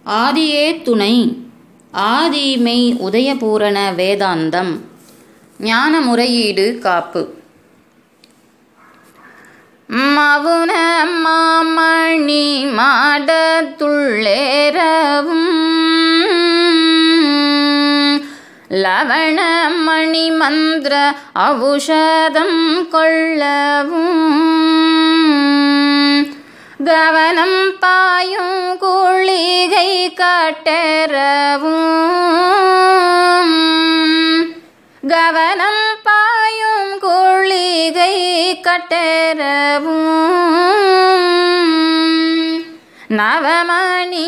ஆதியே துணை ஆதிமெய் உதயபூரண வேதாந்தம் ஞான முறையீடு காப்பு மவுன மாமணி மாடத்துள்ளேரவும் லவண மணி மந்திர ஔஷதம் கொள்ளவும் கவனம் பாயும் குளிகை காட்டரவும் கவனம் பாயும் குளிகை கட்டரவும் நவமணி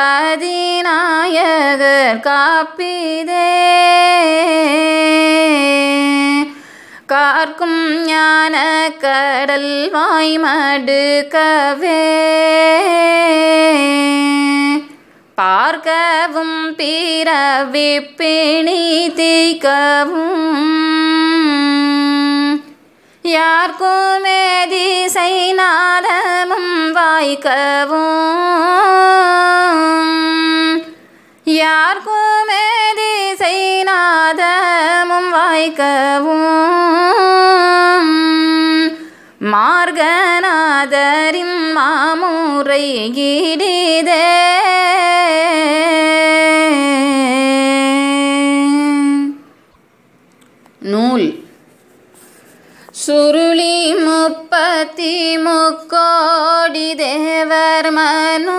பதிநாயகர் காப்பிதே கார்க்கும் ஞான கடல் வாய்மடுக்கவே பார்க்கவும் பிறவி பிணி தீக்கவும் யார்க்குமே திசை நாதமும் வாய்க்கவும் யார்க்குமே திசை நாதமும் வாய்க்கவும் மார்கநாதரின் மாமுறை கீடிதே நூல் சுருளி முப்பத்தி முக்கோடி தேவர் மனு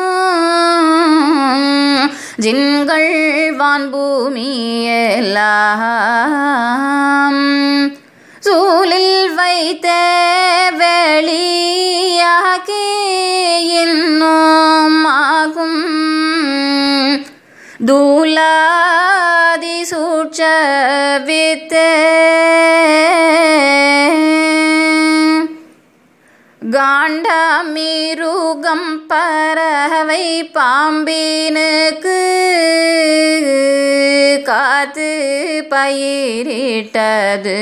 ஜின்கள் வான்பூமி எல்லாம் சூழில் வைத்த வெளியாக்கி இன்னும் ஆகும் தூலாதி சூட்ச வித்தே காண்டமிருகம் பறவை பாம்பினுக்கு காத்து பயிரிட்டது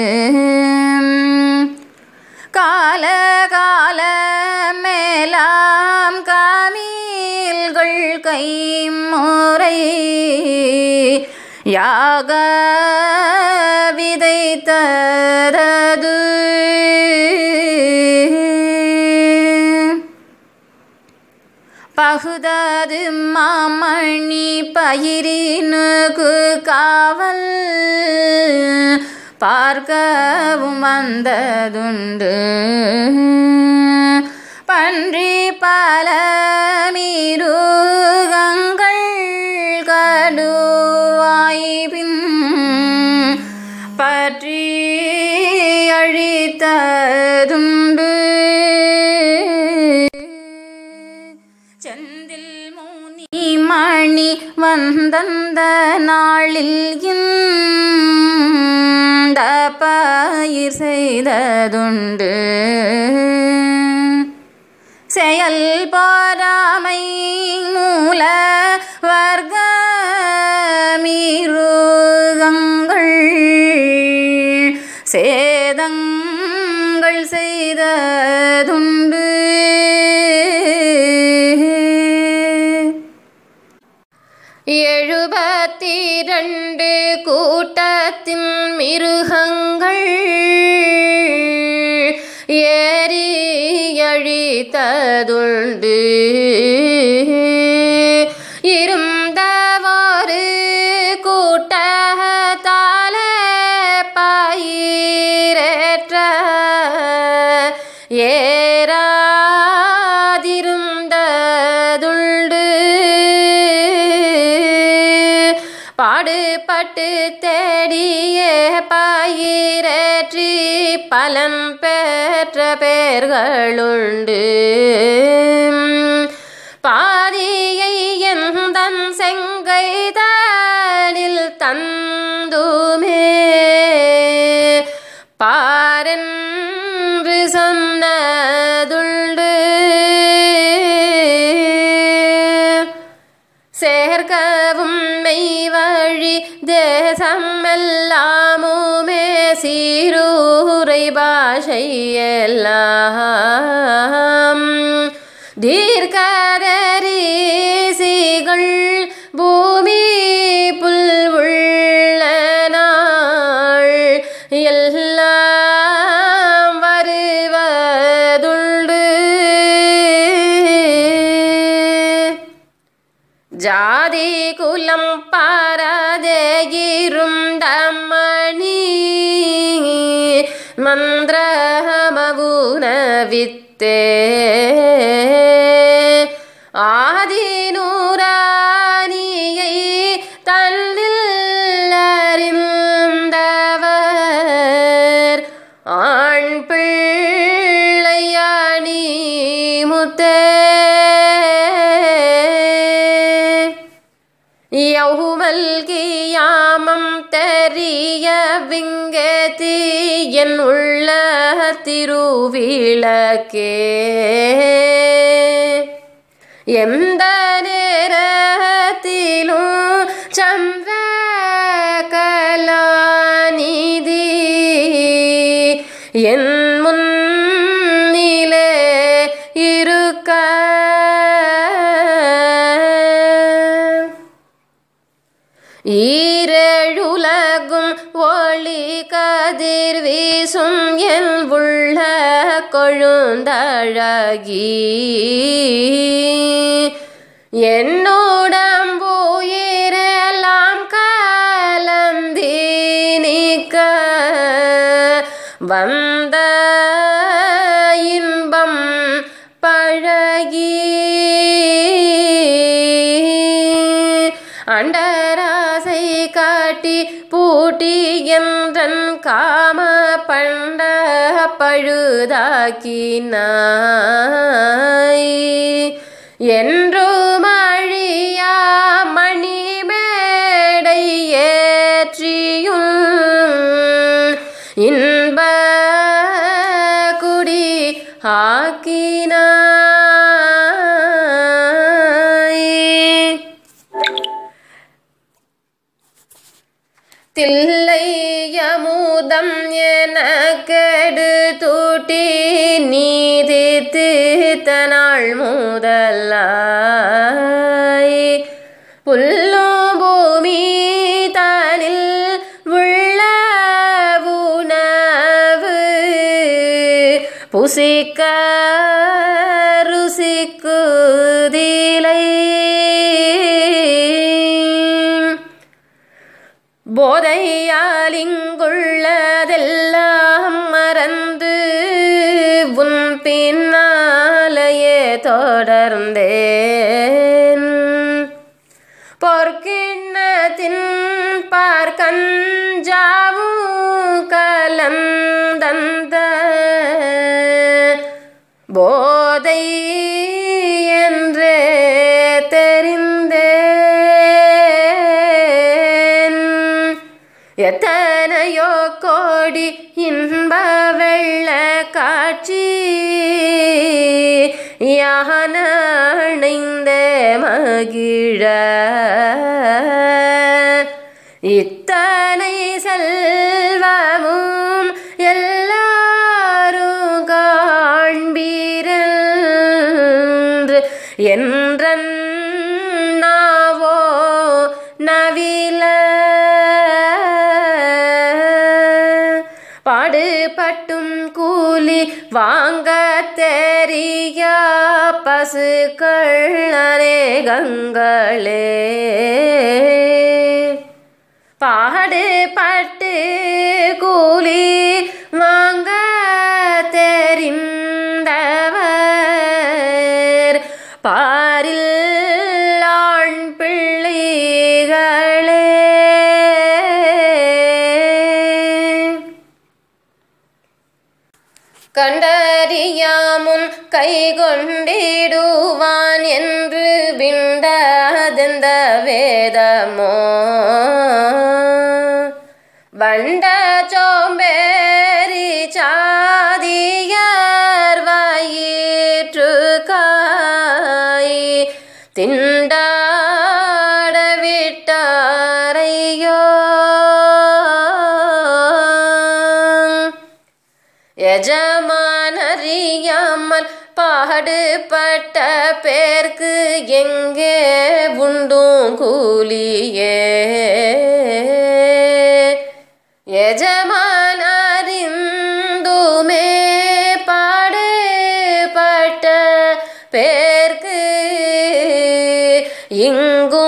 கால கால மேலாம் காமீல்கள் கைமுறை யாக விதைத்தரது பகுதது மாமணி பயிரினுக்கு காவல் பார்க்கவும் வந்ததுண்டு பன்றி பல மீருகங்கள் கடுவாய் பின் பற்றி அழித்ததுண்டு செந்தில் முனி மணி வந்தந்த நாளில் இந்த பயிர் செய்ததுண்டு செயல் போராமை மூல வர்க்கமீருகங்கள் சேதங்கள் செய்ததுண்டு எழுபத்திரண்டு கூட்டத்தின் மிருகங்கள் ஏறி அழித்ததுண்டு இருந்தவாறு கூட்டத்தால பயிரேற்ற ஏறாதிருந்ததுண்டு பாடுபட்டு தேடிய பயிரற்றி பலன் பெற்ற பேர்களுண்டு பாதியை எந்தன் செங்கைதானில் தந்துமே பாரென்று சொன்னதுண்டு சேர்க்கவும் மெய்வழி தேசமெல்லாமுமே சீரூரை பாஷையெல்லாம் தீர்க்கதரிசிகள் ஜாதி குலம் பாராதே இருந்தமணி மந்திரமவுன வித்தே ஆதிநூரானியை தன்னில் அறிந்தவர் ஆண் பிள்ளையாணி முத்தே யௌமல் கியாமம் தெரிய விங்கதி என் உள்ள திருவிளக்கே எந்த நேரத்திலும் சந்திர கலாநிதி என் முன்னிலே இருக்க ஈரேழுலகும் ஒளி கதிர் வீசும் என் உள்ள கொழுந்தழகி என்னோடம்புயிரெல்லாம் கலந்தி நீக்க வந்த இன்பம் பழகி அண்டராசை காட்டி பூட்டி என்றன் காம பண்ட பழுதாக்கினாய் என்றும் அழியா மணிமேடை ஏற்றியும் இன்ப குடி ஆக்கினாய் தில்லையமுதம் என கெடு தூட்டி நீதித்து தனாள் முதலாய் புல்லும் பூமி தனில் உள்ள உணவு புசிக்க ருசிக்குதிலை போதையால் இங்குள்ளதெல்லாம் மறந்து உன் பின்னாலேயே தொடர்ந்தேன் பொற்கிண்ணத்தின் பார்க்கஞ்சாவும் கலந்தந்த போதை என்றே தெரிந்தேன் எத்தனையோ கோடி இன்ப வெள்ள காட்சி யானைந்த மகிழ இத்தனை செல்வமும் எல்லாரும் காண்பீரன்று என்றன் நாவோ நவில பாடுபட்டும் கூலி வாங்க தெரிய பசுக்கள் அநேகங்களே பாடுபட்டு கூலி வாங்க தெரிந்தவர் பாரில் ஆண் பிள்ளைகளே கண்டறியாமுன் கை கொண்டிடுவான் என்று விண்டதெந்த வேதமோ வண்ட சோம்பேறி சாதியார் வயிற்று காய் திண்டாட விட்டாரையோ எஜமானறியாமல் பாடுபட்ட பேர்க்கு எங்கே உண்டும் கூலியே எஜமானறிந்துமே பாடுபட்ட பேர்க்கு இங்கும்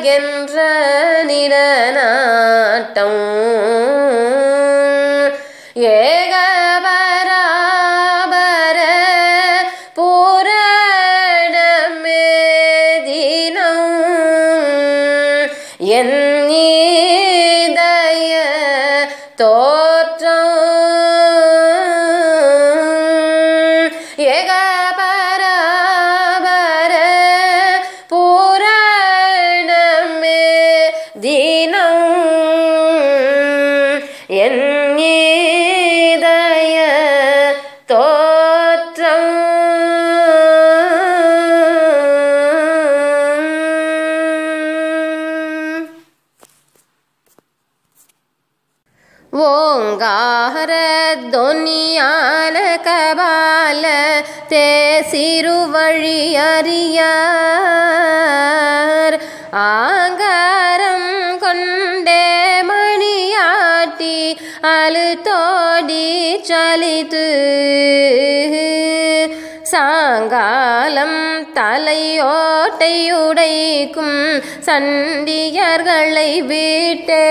என்ற நிலநாட்டம் ஏகபராபர பூரணமே தினம் என் இதய தோற்றம் ஏகபராபர பூரணமே தினம் என் இதய தோற்றம் ஓங்கார தொனியால கபால தேசிருவழி அறியார் ஆங்காரம் கொண்டே மணியாட்டி அழுத்தோடி சலித்து சாங்காலம் தலையோட்டையுடைக்கும் சண்டியர்களை விட்டே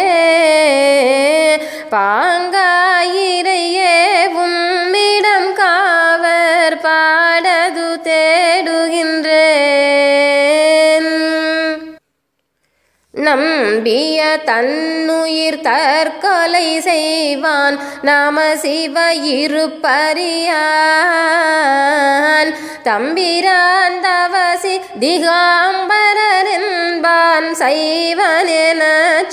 பாங்காயிரையேவும் இடம் காவர் பாடது தேடுகின்றேன் நம்பிய தன்னுயிர் தற்கொலை செய்வான் நாம சிவ இருப்பறியான் தம்பிரான் தவசி திகாம்பரன்பான் சைவனென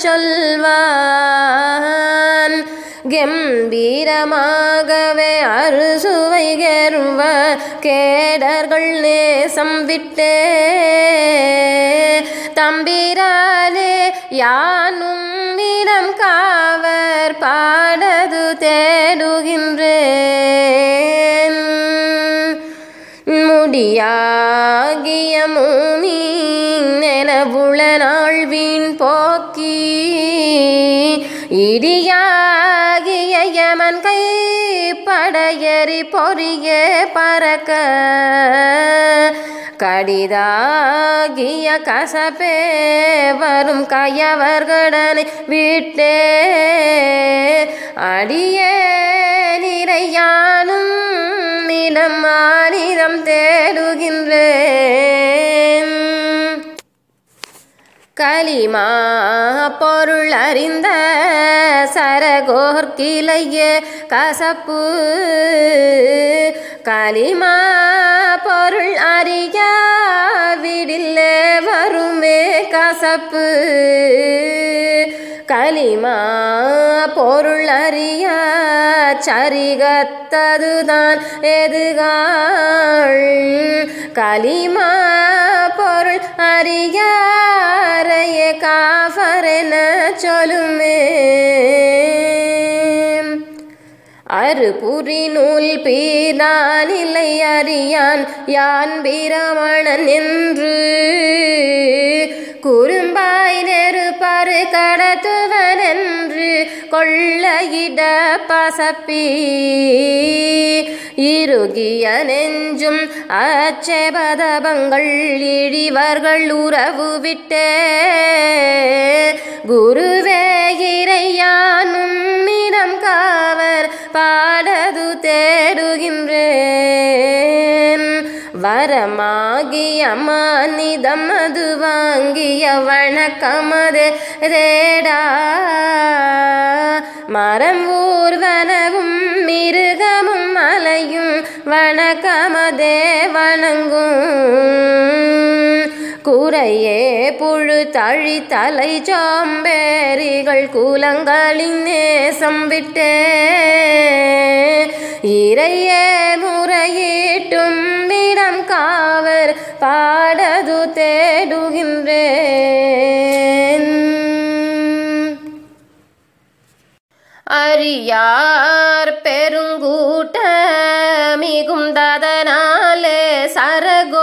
சொல்வான் கம்பீரமாகவே அறுசுவை கெருவ கேடர்கள் நேசம் விட்டே தம்பிரானே யானும் இடம் காவர் பாடது தேடுகின்றேன் முடியாகிய முனி நெனவுள நாள் வீண் போக்கி இடியாகிய யமன் கை படையறி பொறிய பறக்க கடிதாகிய கசப்பே வரும் கயவர்கடனை விட்டே அடியே நிறையானும் இடம் மானிடம் தேடுகின்றேன் களிமா பொருள் அறிந்த சரகோர்கிளைய கசப்பு களிமா பொருள் அறியா விடில்லே வருமே கசப்பு களிமா பொருள் அறியா சரிகத்ததுதான் எதுகாள் களிமா பொருள் அறியாரைய காஃபரென சொல்லுமே அறுபுரி நூல் பீரானிலை அறியான் யான் பிரமணன் என்று குறும்பாய் நெருப்பாறு கடத்துவன் என்று கொள்ளையிட பசப்பி இறுகிய நெஞ்சும் அச்செபதபங்கள் இழிவர்கள் உறவு விட்டே குருவே இறையானும் இடம் காவர் பாடது தேடுகின்றேன் வரமாகிய மானிதம் அது வாங்கிய வணக்கமது தேடா மரம் ஊர்வனவும் மிருகமும் மலையும் வணக்கமதே வணங்கும் குறையே புழு தழி தலை சாம்பேரிகள் கூலங்களின் நேசம் விட்டே இறையே முறையீட்டும் இடம் காவர் பாடது தேடுகின்றேன் அறியார் பெருங்கூட்ட மிகுந்ததனாலே சரகோ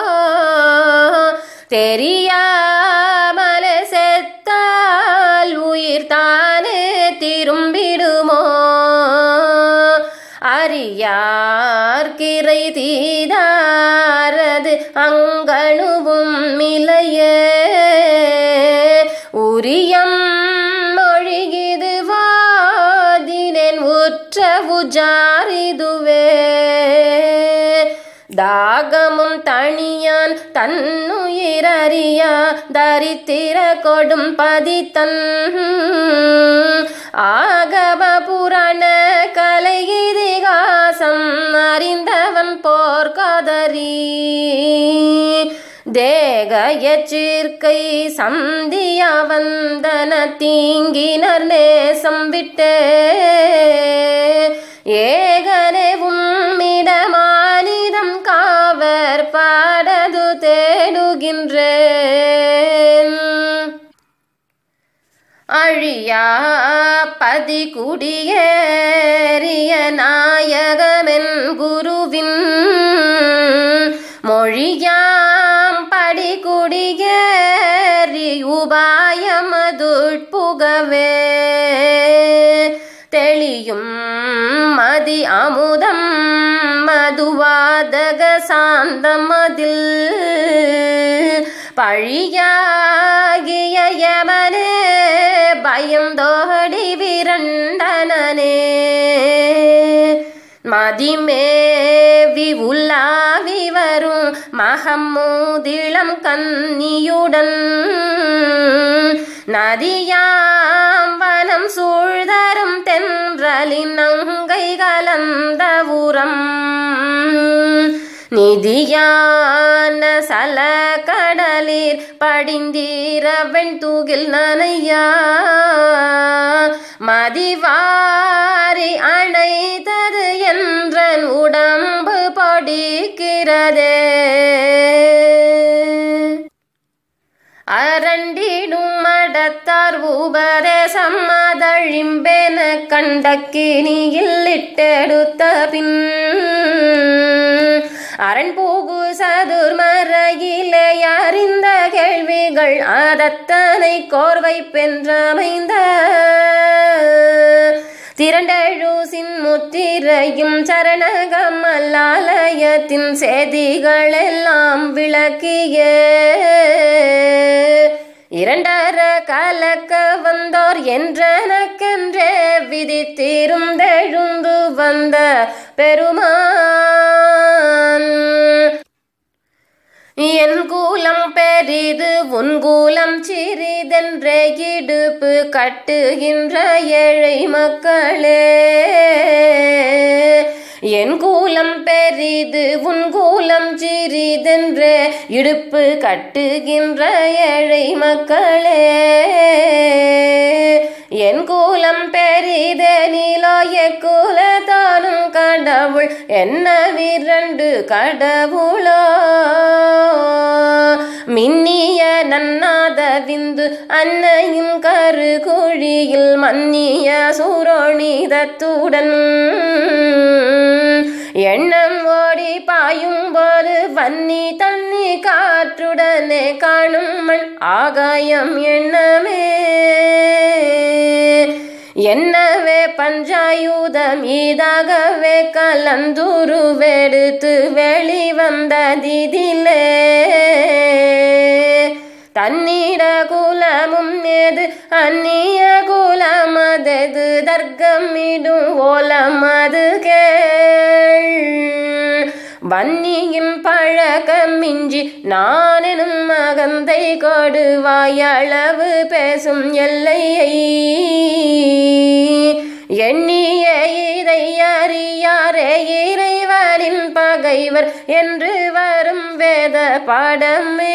தெரியாமலே செத்தால் உயிர் தானே திரும்பிடுமோ அறியார் கிரை தீதாரது அங்கணுவும் மிலையே ஜாரிதுவே தாகமும் தனியான் தன்னுயிரறியா தரித்திர கொடும் பதித்தன் ஆகம புராண கலை இதிகாசம் அறிந்தவன் போர்க்கதறி தேக எச்சிற்கை சந்திய வந்தன தீங்கினர் நேசம் விட்டே ஏகனே உம்மிடமானிதம் காவர் பாடது தேடுகின்றேன் அழியா பதி குடியேறிய நாயகமென் குருவின் மொழியாம் படி குடியேறி உபாயமதுட்புகவே தெளியும் மதி அமுதம் மதுவாதக சாந்தமதில் பழியாகிய யமனே பயந்தோடி விரண்டனே மதிமேவி உலாவி வரும் மகமூதிளம் கன்னியுடன் நதியாம் வனம் சூழ்தரும் தென்றலின் அங்கை கலந்த உரம் நிதியான சல கடலில் படிந்தீரவன் தூகில் நனையா மதிவாரி அணைத்தது என்றன் உடம்பு படிக்கிறதே அரண்டிடும் மடத்தார் உபதேசம் அதழிம்பென கண்டக்கினியில் இட்டெடுத்த பின் அரண் போகு சதுர்மறையிலே அறிந்த கேள்விகள் அதத்தனை கோர்வை பென்றமைந்த திரண்டழுசின் முத்திரையும் சரணகமல்லாலயத்தின் செய்திகள் எல்லாம் விளக்கிய இரண்டர கலக்க வந்தோர் என்றனக்கென்றே விதித்திருந்தெழுந்து வந்த பெருமான் என் கூலம் பெரிது உன் கூலம் சிறிதென்றே இடுப்பு கட்டுகின்ற ஏழை மக்களே என் கூலம் பெரிது உன் கூலம் சிறிதென்றே இடுப்பு கட்டுகின்ற ஏழை மக்களே என் கூலம் பெரிதெனிலோ எக்குலத்தானும் கடவுள் என்ன விரண்டு கடவுளோ மின்னிய நன்னாத விந்து அன்னையின் கருகுழியில் மன்னிய சுரோணிதத்துடன் எண்ணம் ஓடி பாயும் போது வன்னி தண்ணி காற்றுடனே காணும் மண் ஆகாயம் எண்ணமே என்னவே பஞ்சாயுதம் இதாகவே கலந்துருவெடுத்து வெளிவந்ததிதிலே தன்னிட குலமும் ஏது அந்நிய குலமதது தர்க்கமிடும் ஓலம் அது கேள் வன்னியின் பழக்கம் மிஞ்சி நானெனும் மகந்தை கொடுவாயளவு பேசும் எல்லையை எண்ணிய இதை அறியாரே இறைவனின் பகைவர் என்று வரும் வேத பாடமே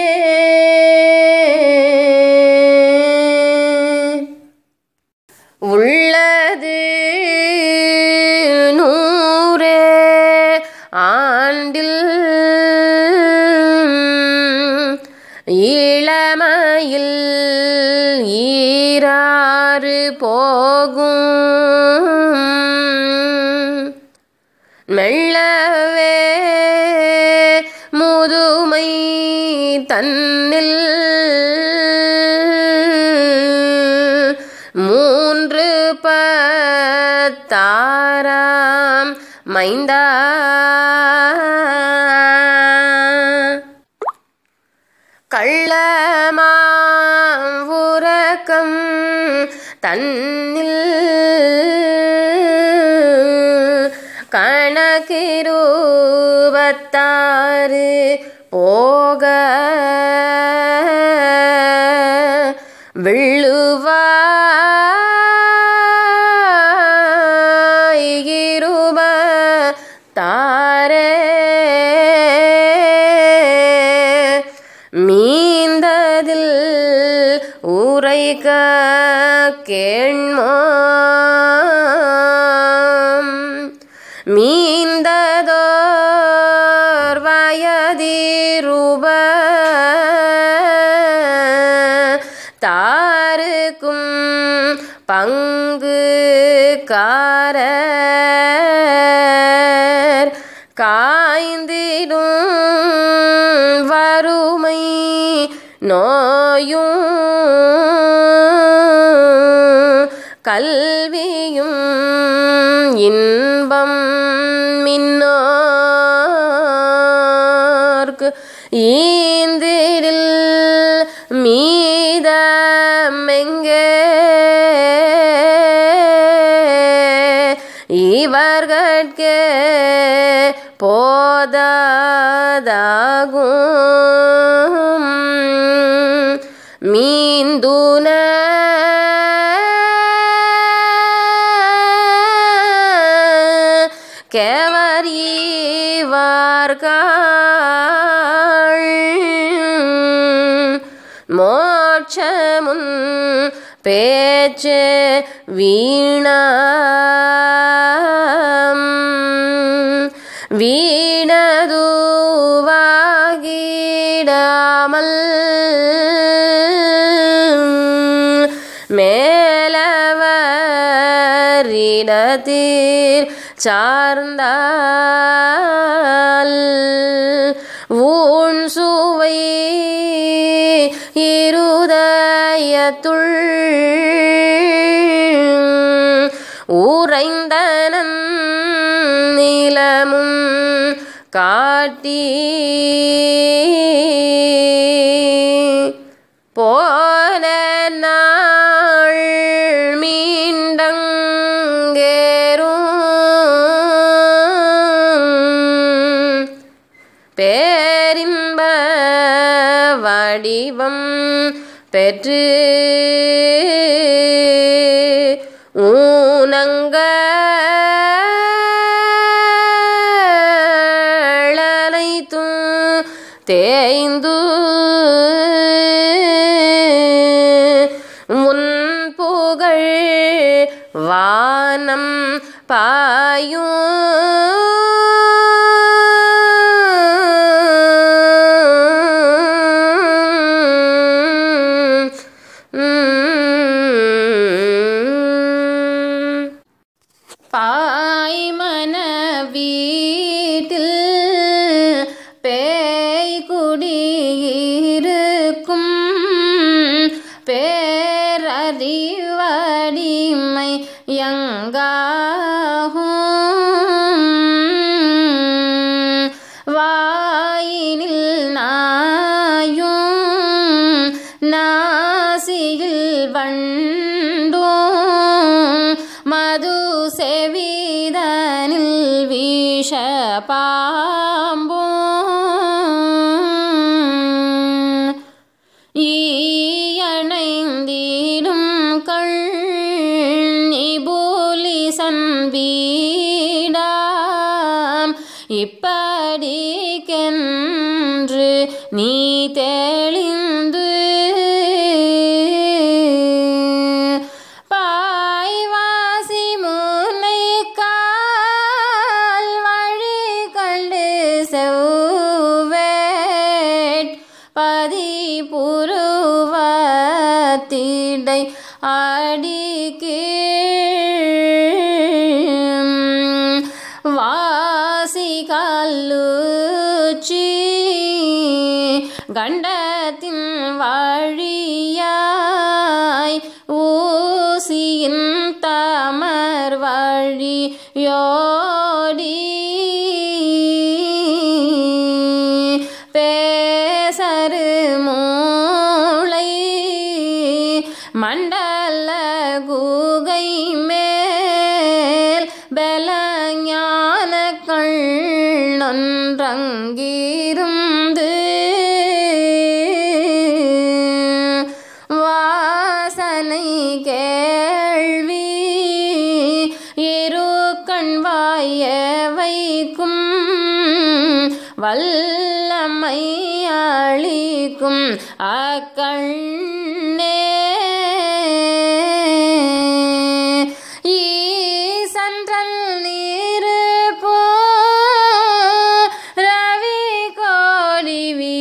உள்ளது நூறே ஆண்டில் இளமையில் ஈராறு போகும் மெல்லவே முதுமை தன்னில் மூன்று பத்தாராம் மைந்தா கள்ளமாவுரக்கம் தன்னில் புறத்தாறு போக விழுவாயிருப தாரே மீந்ததில் உரைக்க கேண்மோம் மீந்ததோர் வயதிருப தாருக்கும் பங்கு காரர் காய்ந்திடும் வறுமை நோயும் கல்வியும் இன்பம் மின்னோர்க்கு ஈந்திரில் மீதமெங்கே இவர்கட்கே போதாதாகும் மீந்துன கேவரியவார்கள் மோட்சமுன் பேச்சு வீணாம் வீணதுவாகிடாமல் மேலவரிடத்தீர் சார்ந்தால் ஊன் சுவை இருதயத்துள் ஊரைந்தனன் நிலமும் காட்டி போன நாள் மீண்டங்கேரும் பேரின்ப வடிவம் பெற்று ஊனங்களனைத்தும் தேய்ந்து உன் புகழ் வானம் பாயும் பாய்மன வீட்டில் பேய் குடியிருக்கும் பேரறிவடிமை யங்காகும் வாயினில் நாயும் நாசியில் வண்டும் மது செவிதனில் விஷ பாம்பும் ஈயணைந்திடும் கள் இபூலிசன் வீடாம் இப்படிக்கென்று நீ தெளிந்து பாய்வாசி முனை கால் வழி கண்டு செவ்வேட் பதி புருவத்திடை அடிக்கீழ் வாசி கல்லுச்சி கண்டத்தின் வழியாய் ஊசியின் தமர் வழியோடி பேசரு மூளை மண்டல குகை மேல் பலஞான கண்ணொன்று ஒன்றங்கிருந்து வாசனை கேள்வி இரு கண்வாய வைக்கும் வல்லமை அளிக்கும் அக்கண்ணே ஈசன்றல் நீரு போ ரவி கோடி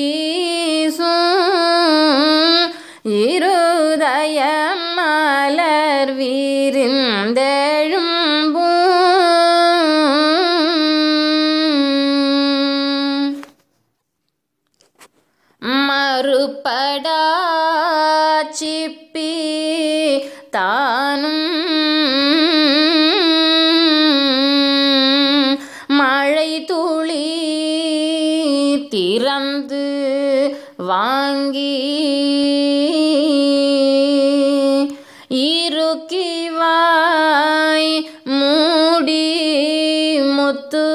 வீசும் இருதய மலர் வீரிந்தெழும்பும் மறுபடா சிப்பி தானும் மழை துளி திறந்து வாங்கி இருக்கிவாய் மூடி முத்து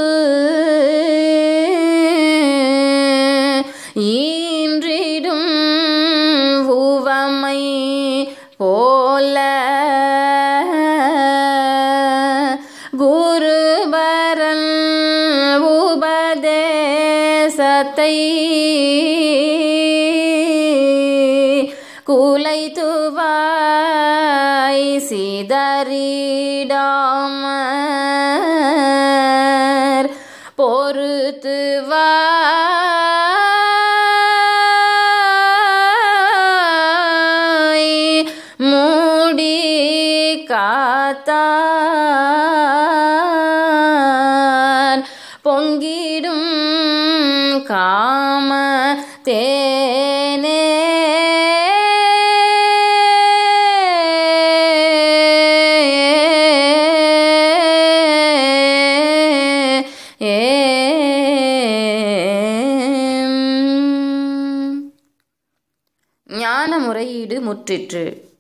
ஈன்றிடும் உவமை போல குருபரன் உபதேசத்தை குலைத்துவாய் சிதறிடாமற் பொறுத்து வாய் மூடி காத்தார் பொங்கிடும் காம தேனே ஞான முறையீடு முற்றிற்று